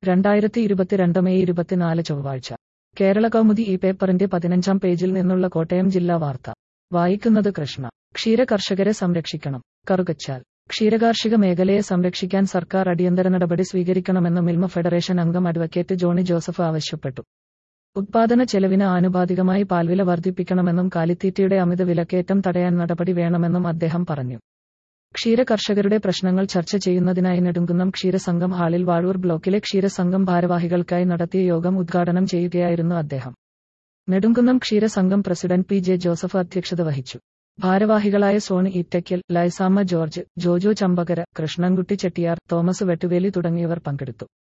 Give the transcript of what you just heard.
രണ്ടായിരത്തി ഇരുപത്തിരണ്ട് മെയ് ഇരുപത്തിനാല് ചൊവ്വാഴ്ച കേരള കൗമുദി ഈ പേപ്പറിന്റെ പതിനഞ്ചാം പേജിൽ നിന്നുള്ള കോട്ടയം ജില്ലാ വാർത്ത വായിക്കുന്നത് കൃഷ്ണ ക്ഷീര കർഷകരെ സംരക്ഷിക്കണം കറുകച്ചാൽ ക്ഷീരകാർഷിക മേഖലയെ സംരക്ഷിക്കാൻ സർക്കാർ അടിയന്തര നടപടി സ്വീകരിക്കണമെന്ന് മിൽമ ഫെഡറേഷൻ അംഗം അഡ്വക്കേറ്റ് ജോണി ജോസഫ് ആവശ്യപ്പെട്ടു ഉത്പാദന ചെലവിന് ആനുപാതികമായി പാൽവില വർദ്ധിപ്പിക്കണമെന്നും കാലിത്തീറ്റയുടെ അമിത വിലക്കയറ്റം തടയാൻ നടപടി വേണമെന്നും അദ്ദേഹം പറഞ്ഞു ക്ഷീര കർഷകരുടെ പ്രശ്നങ്ങൾ ചർച്ച ചെയ്യുന്നതിനായി നെടുങ്കുന്നം ക്ഷീരസംഘം ഹാളിൽ വാഴൂർ ബ്ലോക്കിലെ ക്ഷീരസംഘം ഭാരവാഹികൾക്കായി നടത്തിയ യോഗം ഉദ്ഘാടനം ചെയ്യുകയായിരുന്നു അദ്ദേഹം നെടുങ്കുന്നം ക്ഷീരസംഘം പ്രസിഡന്റ് പി ജെ ജോസഫ് അധ്യക്ഷത വഹിച്ചു ഭാരവാഹികളായ സോണി ഈറ്റയ്ക്കൽ ലൈസാമ്മ ജോർജ് ജോജോ ചമ്പകര കൃഷ്ണൻകുട്ടി ചെട്ടിയാർ തോമസ് വെട്ടുവേലി തുടങ്ങിയവർ പങ്കെടുത്തു